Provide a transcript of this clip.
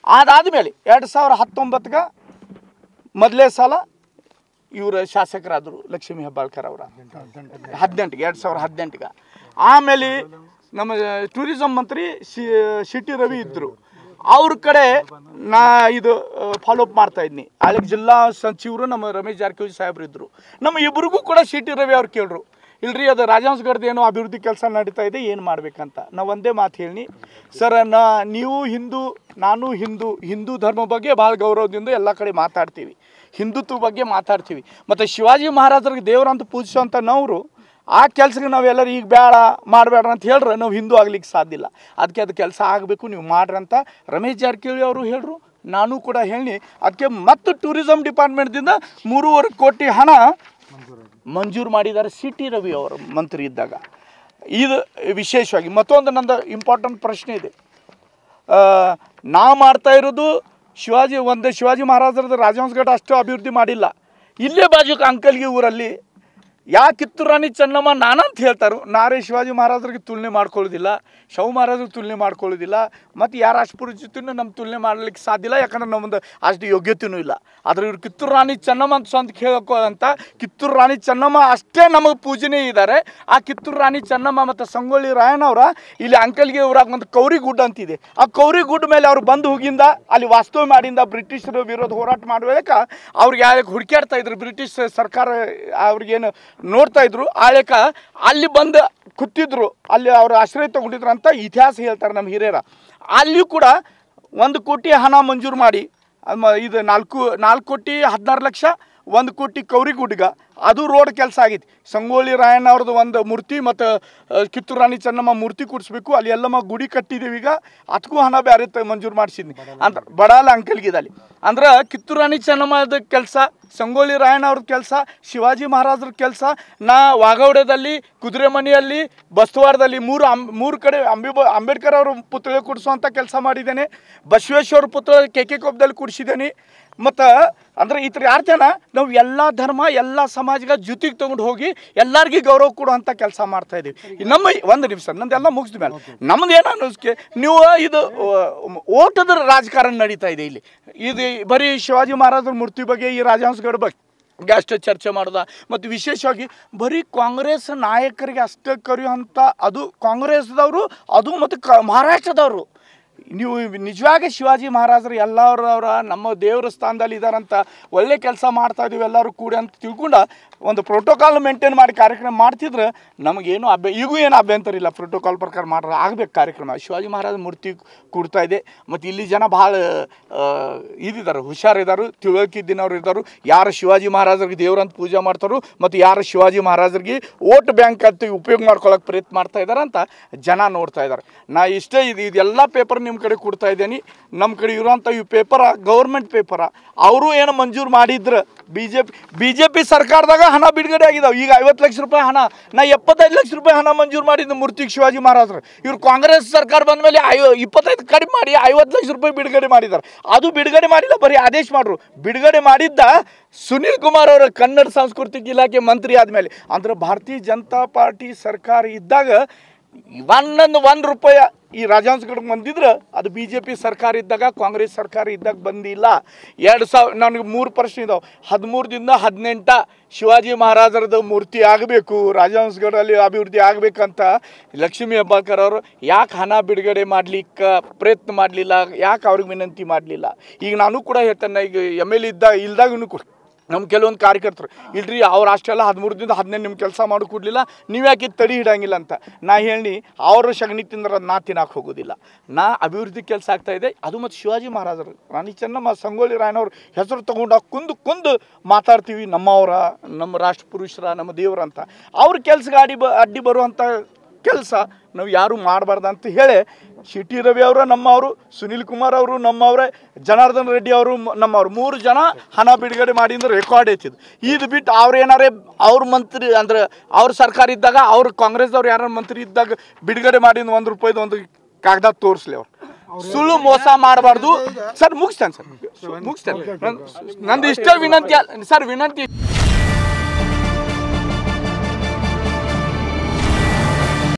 ಅದಾದಮೇಲೆ ಎರಡು ಸಾವಿರ ಹತ್ತೊಂಬತ್ತಕ್ಕೆ ಮೊದಲೇ ಸಲ ಇವರ ಶಾಸಕರಾದರು ಲಕ್ಷ್ಮೀ ಹೆಬ್ಬಾಳ್ಕರ್ ಅವರ ಹದಿನೆಂಟಿಗೆ ಎರಡು ಸಾವಿರ ಹದಿನೆಂಟಿಗೆ ಆಮೇಲೆ ನಮ್ಮ ಟೂರಿಸಂ ಮಂತ್ರಿ ಸಿ ಸಿ ಟಿ ರವಿ ಇದ್ದರು ಅವ್ರ ಕಡೆ ನಾ ಇದು ಫಾಲೋಅಪ್ ಮಾಡ್ತಾ ಇದ್ನಿ ಅಲ್ಲಿ ಜಿಲ್ಲಾ ಸಚಿವರು ನಮ್ಮ ರಮೇಶ್ ಜಾರಕಿಹೊಳಿ ಸಾಹೇಬ್ರು ಇದ್ದರು ನಮ್ಮ ಇಬ್ಬರಿಗೂ ಕೂಡ ಸಿ ಟಿ ರವಿ ಅವ್ರು ಕೇಳ್ರು ಇಲ್ರಿ ಅದು ರಾಜಹಂಸಗಢದ ಏನೋ ಅಭಿವೃದ್ಧಿ ಕೆಲಸ ನಡೀತಾ ಇದೆ ಏನು ಮಾಡ್ಬೇಕಂತ ನಾವು ಒಂದೇ ಮಾತು ಹೇಳಿ ಸರ್ ನಾ ನೀವು ಹಿಂದೂ ನಾನು ಹಿಂದೂ ಹಿಂದೂ ಧರ್ಮ ಬಗ್ಗೆ ಭಾಳ ಗೌರವದಿಂದ ಎಲ್ಲ ಕಡೆ ಮಾತಾಡ್ತೀವಿ ಹಿಂದುತ್ವ ಬಗ್ಗೆ ಮಾತಾಡ್ತೀವಿ ಮತ್ತು ಶಿವಾಜಿ ಮಹಾರಾಜರಿಗೆ ದೇವರಂತ ಪೂಜಿಸೋಂಥ ನಾವು ಆ ಕೆಲಸಕ್ಕೆ ನಾವೆಲ್ಲರೂ ಈಗ ಬೇಡ ಮಾಡಬೇಡ ಅಂತ ಹೇಳ್ರೆ ನಾವು ಹಿಂದೂ ಆಗ್ಲಿಕ್ಕೆ ಸಾಧ್ಯ ಇಲ್ಲ ಅದಕ್ಕೆ ಅದು ಕೆಲಸ ಆಗಬೇಕು ನೀವು ಮಾಡ್ರಿ ಅಂತ ರಮೇಶ್ ಜಾರಕಿಹೊಳಿ ಅವರು ಹೇಳ್ರು ನಾನು ಕೂಡ ಹೇಳಿ ಅದಕ್ಕೆ ಮತ್ತು ಟೂರಿಸಂ ಡಿಪಾರ್ಟ್ಮೆಂಟ್ದಿಂದ ಮೂರುವರೆ ಕೋಟಿ ಹಣ ಮಂಜೂರು ಮಾಡಿದ್ದಾರೆ ಸಿ ಟಿ ರವಿ ಅವರು ಮಂತ್ರಿ ಇದ್ದಾಗ ಇದು ವಿಶೇಷವಾಗಿ ಮತ್ತೊಂದು ನಂದು ಇಂಪಾರ್ಟೆಂಟ್ ಪ್ರಶ್ನೆ ಇದೆ ಆ, ನಾ ಮಾಡ್ತಾ ಇರೋದು ಶಿವಾಜಿ ಒಂದು ಶಿವಾಜಿ ಮಹಾರಾಜರದ ರಾಜಹಂಸಗಢ ಅಷ್ಟು ಅಭಿವೃದ್ಧಿ ಮಾಡಿಲ್ಲ ಇಲ್ಲೇ ಬಾಜುಕ ಅಂಕಲ್ಗಿ ಊರಲ್ಲಿ ಯಾ ಕಿತ್ತೂರು ರಾಣಿ ಚೆನ್ನಮ್ಮ ನಾನಂತ ಹೇಳ್ತಾರೋ ನಾರೇ ಶಿವಾಜಿ ಮಹಾರಾಜರಿಗೆ ತುಲನೆ ಮಾಡ್ಕೊಳ್ಳೋದಿಲ್ಲ ಶವ ಮಹಾರಾಜರಿಗೆ ತುಲನೆ ಮಾಡ್ಕೊಳ್ಳೋದಿಲ್ಲ ಮತ್ತು ಯಾರ ರಾಷ್ಟ್ರಪುರ ಜೊತೆನೂ ನಮ್ಮ ತುಲನೆ ಮಾಡ್ಲಿಕ್ಕೆ ಸಾಧ್ಯ ಇಲ್ಲ ಯಾಕಂದ್ರೆ ನಮ್ಮದು ಅಷ್ಟು ಯೋಗ್ಯತೆಯೂ ಇಲ್ಲ ಆದರೆ ಇವ್ರು ಕಿತ್ತೂರು ರಾಣಿ ಚೆನ್ನಮ್ಮ ಅಂತ ಸ್ವಂತ ಕೇಳಕ್ಕೋ ಅಂತ ಕಿತ್ತೂರು ರಾಣಿ ಚೆನ್ನಮ್ಮ ಅಷ್ಟೇ ನಮಗೆ ಪೂಜನೆ ಇದ್ದಾರೆ ಆ ಕಿತ್ತೂರು ರಾಣಿ ಚೆನ್ನಮ್ಮ ಮತ್ತು ಸಂಗೊಳ್ಳಿ ರಾಯಣ್ಣವರ ಇಲ್ಲಿ ಅಂಕಲ್ಗೆ ಊರಾಗ ಒಂದು ಕೌರಿ ಗುಡ್ಡ ಅಂತಿದೆ ಆ ಕೌರಿ ಗುಡ್ಡ ಮೇಲೆ ಅವ್ರು ಬಂದು ಹೋಗಿಂದ ಅಲ್ಲಿ ವಾಸ್ತವ ಮಾಡಿಂದ ಬ್ರಿಟಿಷರ ವಿರೋಧ ಹೋರಾಟ ಮಾಡುವಾಗ ಅವ್ರಿಗೆ ಯಾಕೆ ಹುಡುಕ್ಯಾಡ್ತಾ ಇದ್ರು ಬ್ರಿಟಿಷ್ ಸರ್ಕಾರ ಅವ್ರಿಗೇನು ನೋಡ್ತಾ ಇದ್ರು ಆಳೆಕ ಅಲ್ಲಿ ಬಂದು ಕೂತಿದ್ರು ಅಲ್ಲಿ ಅವರು ಆಶ್ರಯ ತಗೊಂಡಿದ್ರು ಅಂತ ಇತಿಹಾಸ ಹೇಳ್ತಾರೆ ನಮ್ಮ ಹಿರಿಯರ ಅಲ್ಲಿಯೂ ಕೂಡ ಒಂದು ಕೋಟಿ ಹಣ ಮಂಜೂರು ಮಾಡಿ ಅದ್ ಮ- ಇದು ನಾಲ್ಕು ನಾಲ್ಕು ಕೋಟಿ ಹದಿನಾರು ಲಕ್ಷ ಒಂದು ಕೋಟಿ ಕೌರಿ ಗುಡ್ಗ ಅದು ರೋಡ್ ಕೆಲಸ ಆಗೈತಿ ಸಂಗೊಳ್ಳಿ ರಾಯಣ್ಣ ಅವ್ರದ್ದು ಒಂದು ಮೂರ್ತಿ ಮತ್ತು ಕಿತ್ತೂರು ರಾಣಿ ಚೆನ್ನಮ್ಮ ಮೂರ್ತಿ ಕೂಡಿಸ್ಬೇಕು ಅಲ್ಲಿ ಎಲ್ಲಮ್ಮ ಗುಡಿ ಕಟ್ಟಿದ್ದೀವಿ ಈಗ ಅದಕ್ಕೂ ಹಣ ಬೇರೆ ತ ಮಂಜೂರು ಮಾಡಿಸಿದ್ನಿ ಅಂತ ಬಡಾಲ ಅಂಕಲ್ಗಿದಲ್ಲಿ ಅಂದ್ರೆ ಕಿತ್ತೂರು ರಾಣಿ ಚೆನ್ನಮ್ಮದ ಕೆಲಸ ಸಂಗೊಳ್ಳಿ ರಾಯಣ್ಣ ಅವ್ರದ್ದು ಕೆಲಸ ಶಿವಾಜಿ ಮಹಾರಾಜರ ಕೆಲಸ ನಾ ವಾಗೌಡದಲ್ಲಿ ಕುದುರೆಮನೆಯಲ್ಲಿ ಬಸ್ತವಾರದಲ್ಲಿ ಮೂರು ಅಂ ಮೂರು ಕಡೆ ಅಂಬಿ ಅಂಬೇಡ್ಕರ್ ಅವರು ಪುತ್ಥಳಿ ಕೂಡಿಸುವಂಥ ಕೆಲಸ ಮಾಡಿದ್ದೇನೆ ಬಸವೇಶ್ವರ ಪುತ್ಥಳ ಕೆ ಕೆ ಕೊಪ್ಪದಲ್ಲಿ ಕೂಡಿಸಿದ್ದೇನೆ ಮತ್ತು ಅಂದ್ರೆ ಈ ಥರ ಯಾರು ಜನ ನಾವು ಎಲ್ಲ ಧರ್ಮ ಎಲ್ಲ ಸಮಾಜಗ ಜೊತೆಗೆ ತೊಗೊಂಡು ಹೋಗಿ ಎಲ್ಲರಿಗೂ ಗೌರವ ಕೊಡುವಂಥ ಕೆಲಸ ಮಾಡ್ತಾ ಇದ್ದೀವಿ ನಮ್ಮ ಒಂದು ನಿಮಿಷ ನಂದೆಲ್ಲ ಮುಗಿದ ಮೇಲೆ ನಮ್ದು ಏನು ಅನ್ನೋದಕ್ಕೆ ನೀವು ಇದು ಆ, ಓಟದ ರಾಜಕಾರಣ ನಡೀತಾ ಇದೆ ಇಲ್ಲಿ ಇದು ಬರೀ ಶಿವಾಜಿ ಮಹಾರಾಜರ ಮೂರ್ತಿ ಬಗ್ಗೆ ಈ ರಾಜಹಂಸಗಢ ಬಗ್ಗೆ ಅಷ್ಟೇ ಚರ್ಚೆ ಮಾಡೋದ ಮತ್ತು ವಿಶೇಷವಾಗಿ ಬರೀ ಕಾಂಗ್ರೆಸ್ ನಾಯಕರಿಗೆ ಅಷ್ಟೇ ಕರೆಯುವಂಥ ಅದು ಕಾಂಗ್ರೆಸ್ದವರು ಅದು ಮತ್ತು ಕ ಮಹಾರಾಷ್ಟ್ರದವರು ನೀವು ನಿಜವಾಗಿ ಶಿವಾಜಿ ಮಹಾರಾಜರು ಎಲ್ಲರವರ ನಮ್ಮ ದೇವರ ಸ್ಥಾನದಲ್ಲಿ ಇದ್ದಾರಂತ ಒಳ್ಳೆ ಕೆಲಸ ಮಾಡ್ತಾ ಇದೀವಿ ಎಲ್ಲರೂ ಕೂಡಿ ಅಂತ ತಿಳ್ಕೊಂಡ ಒಂದು ಪ್ರೋಟೋಕಾಲ್ ಮೇಂಟೈನ್ ಮಾಡಿ ಕಾರ್ಯಕ್ರಮ ಮಾಡ್ತಿದ್ರೆ ನಮಗೇನು ಅಭ್ಯ ಈಗೂ ಏನು ಅಭ್ಯಂತರ ಇಲ್ಲ ಪ್ರೋಟೋಕಾಲ್ ಪ್ರಕಾರ ಮಾಡ್ರೆ ಆಗ್ಬೇಕು ಕಾರ್ಯಕ್ರಮ ಶಿವಾಜಿ ಮಹಾರಾಜ ಮೂರ್ತಿ ಕೂಡ್ತಾ ಇದೆ ಮತ್ತು ಇಲ್ಲಿ ಜನ ಭಾಳ ಇದಿದ್ದಾರೆ ಹುಷಾರಿದ್ದಾರೆ ತಿಳುವಳಿಕೆ ಇದ್ದಿನವ್ರು ಇದ್ದಾರೆ ಯಾರು ಶಿವಾಜಿ ಮಹಾರಾಜರಿಗೆ ದೇವ್ರಂತ ಪೂಜೆ ಮಾಡ್ತಾರೋ ಮತ್ತು ಯಾರು ಶಿವಾಜಿ ಮಹಾರಾಜರಿಗೆ ಓಟ್ ಬ್ಯಾಂಕ್ ಅಂತ ಉಪಯೋಗ ಮಾಡ್ಕೊಳ್ಳೋಕೆ ಪ್ರಯತ್ನ ಮಾಡ್ತಾ ಇದ್ದಾರೆ ಅಂತ ಜನ ನೋಡ್ತಾ ಇದ್ದಾರೆ ನಾ ಇಷ್ಟೇ ಇದು ಇದೆಲ್ಲ ಪೇಪರ್ ನಿಮ್ಮ ಕಡೆ ಕೊಡ್ತಾ ಇದ್ದೇನೆ ನಮ್ಮ ಕಡೆ ಇರೋಂಥ ಈ ಪೇಪರ ಗೌರ್ಮೆಂಟ್ ಪೇಪರ ಅವರು ಏನು ಮಂಜೂರು ಮಾಡಿದ್ರು B J P B J P ಸರ್ಕಾರದಾಗ ಹಣ ಬಿಡುಗಡೆ ಆಗಿದಾವೆ ಈಗ ಐವತ್ತು ಲಕ್ಷ ರೂಪಾಯಿ ಹಣ ನಾ ಎಪ್ಪತ್ತೈದು ಲಕ್ಷ ರೂಪಾಯಿ ಹಣ ಮಂಜೂರು ಮಾಡಿದ್ದು ಮೂರ್ತಿಗೆ ಶಿವಾಜಿ ಮಹಾರಾಜರು ಇವ್ರು ಕಾಂಗ್ರೆಸ್ ಸರ್ಕಾರ ಬಂದ ಮೇಲೆ ಐವ ಇಪ್ಪತ್ತೈದು ಕಡಿಮೆ ಮಾಡಿ ಐವತ್ತು ಲಕ್ಷ ರೂಪಾಯಿ ಬಿಡುಗಡೆ ಮಾಡಿದ್ದಾರೆ ಅದು ಬಿಡುಗಡೆ ಮಾಡಿಲ್ಲ ಬರೀ ಆದೇಶ ಮಾಡ್ರು ಬಿಡುಗಡೆ ಮಾಡಿದ್ದ ಸುನಿಲ್ ಕುಮಾರ್ ಅವರ ಕನ್ನಡ ಸಾಂಸ್ಕೃತಿಕ ಇಲಾಖೆ ಮಂತ್ರಿ ಆದಮೇಲೆ ಅಂದ್ರೆ ಭಾರತೀಯ ಜನತಾ ಪಾರ್ಟಿ ಸರ್ಕಾರ ಇದ್ದಾಗ ಒಂದೊಂದು ಒಂದು ರೂಪಾಯಿ ಈ ರಾಜಹಂಸಗಢಕ್ಕೆ ಬಂದಿದ್ರೆ ಅದು ಬಿ ಜೆ ಪಿ ಸರ್ಕಾರ ಇದ್ದಾಗ ಕಾಂಗ್ರೆಸ್ ಸರ್ಕಾರ ಇದ್ದಾಗ ಬಂದಿಲ್ಲ ಎರಡು ಸಾವಿರ ನನಗೆ ಮೂರು ಪ್ರಶ್ನೆ ಇದಾವೆ ಹದಿಮೂರರಿಂದ ಹದಿನೆಂಟ ಶಿವಾಜಿ ಮಹಾರಾಜರದ ಮೂರ್ತಿ ಆಗಬೇಕು ರಾಜಹಂಸಗಢಲ್ಲಿ ಅಭಿವೃದ್ಧಿ ಆಗಬೇಕಂತ ಲಕ್ಷ್ಮೀ ಹೆಬ್ಬಾಳ್ಕರ್ ಅವರು ಯಾಕೆ ಹಣ ಬಿಡುಗಡೆ ಮಾಡ್ಲಿಕ್ಕೆ ಪ್ರಯತ್ನ ಮಾಡಲಿಲ್ಲ ಯಾಕೆ ಅವ್ರಿಗೆ ವಿನಂತಿ ಮಾಡಲಿಲ್ಲ ಈಗ ನಾನು ಕೂಡ ಹೇಳ್ತೇನೆ ಈಗ ಎಮ್ ಎಲ್ ಇದ್ದಾಗ ಇಲ್ದಾಗೂ ಕೂಡ ನಮ್ಮ ಕೆಲವೊಂದು ಕಾರ್ಯಕರ್ತರು ಇಲ್ರಿ ಅವ್ರು ಅಷ್ಟೆಲ್ಲ ಹದಿಮೂರದಿಂದ ಹದಿನೈದು ನಿಮ್ಮ ಕೆಲಸ ಮಾಡಿ ಕೊಡಲಿಲ್ಲ ನೀವು ಯಾಕೆ ಇದ್ ತಡಿ ಹಿಡಂಗಿಲ್ಲ ಅಂತ ನಾ ಹೇಳಿ ಅವ್ರ ಸಗಣಿ ತಿಂದ್ರೆ ನಾ ತಿನ್ನಕ್ಕೆ ಹೋಗೋದಿಲ್ಲ ನಾ ಅಭಿವೃದ್ಧಿ ಕೆಲಸ ಆಗ್ತಾ ಇದೆ ಅದು ಮತ್ತು ಶಿವಾಜಿ ಮಹಾರಾಜರು ರಾಣಿ ಚೆನ್ನಮ್ಮ ಸಂಗೊಳ್ಳಿ ರಾಯನವ್ರ ಹೆಸರು ತಗೊಂಡು ಕುಂದು ಕುಂದು ಮಾತಾಡ್ತೀವಿ ನಮ್ಮವರ ನಮ್ಮ ರಾಷ್ಟ್ರ ಪುರುಷರ ನಮ್ಮ ದೇವರ ಅಂತ ಅವ್ರ ಕೆಲ್ಸಕ್ಕೆ ಅಡಿ ಬ ಅಡ್ಡಿ ಬರುವಂಥ ಕೆಲಸ ನಾವು ಯಾರು ಮಾಡಬಾರ್ದು ಅಂತ ಹೇಳಿ ಸಿ ಟಿ ರವಿ ಅವರು ನಮ್ಮವರು ಸುನಿಲ್ ಕುಮಾರ್ ಅವರು ನಮ್ಮವ್ರೆ ಜನಾರ್ದನ್ ರೆಡ್ಡಿ ಅವರು ಮ- ನಮ್ಮವ್ರು ಮೂರು ಜನ ಹಣ ಬಿಡುಗಡೆ ಮಾಡಿಂದ ರೆಕಾರ್ಡ್ ಐತಿದ್ದು ಇದು ಬಿಟ್ಟು ಅವ್ರು ಏನಾರೇ ಅವ್ರ ಮಂತ್ರಿ ಅಂದ್ರೆ ಅವ್ರ ಸರ್ಕಾರ ಇದ್ದಾಗ ಅವ್ರು ಕಾಂಗ್ರೆಸ್ದವ್ರು ಯಾರು ಮಂತ್ರಿ ಇದ್ದಾಗ ಬಿಡುಗಡೆ ಮಾಡಿದ ಒಂದು ರೂಪಾಯಿದು ಒಂದು ಕಾಗದ ತೋರಿಸ್ಲಿ ಅವ್ರು ಸುಳ್ಳು ಮೋಸ ಮಾಡಬಾರ್ದು ಸರ್ ಮುಗಿಸ್ತೇನೆ ಸರ್ ಮುಗಿಸ್ತೇನೆ ನಂದು ಇಷ್ಟ ವಿನಂತಿ ಅಲ್ಲ- ಸರ್ ವಿನಂತಿ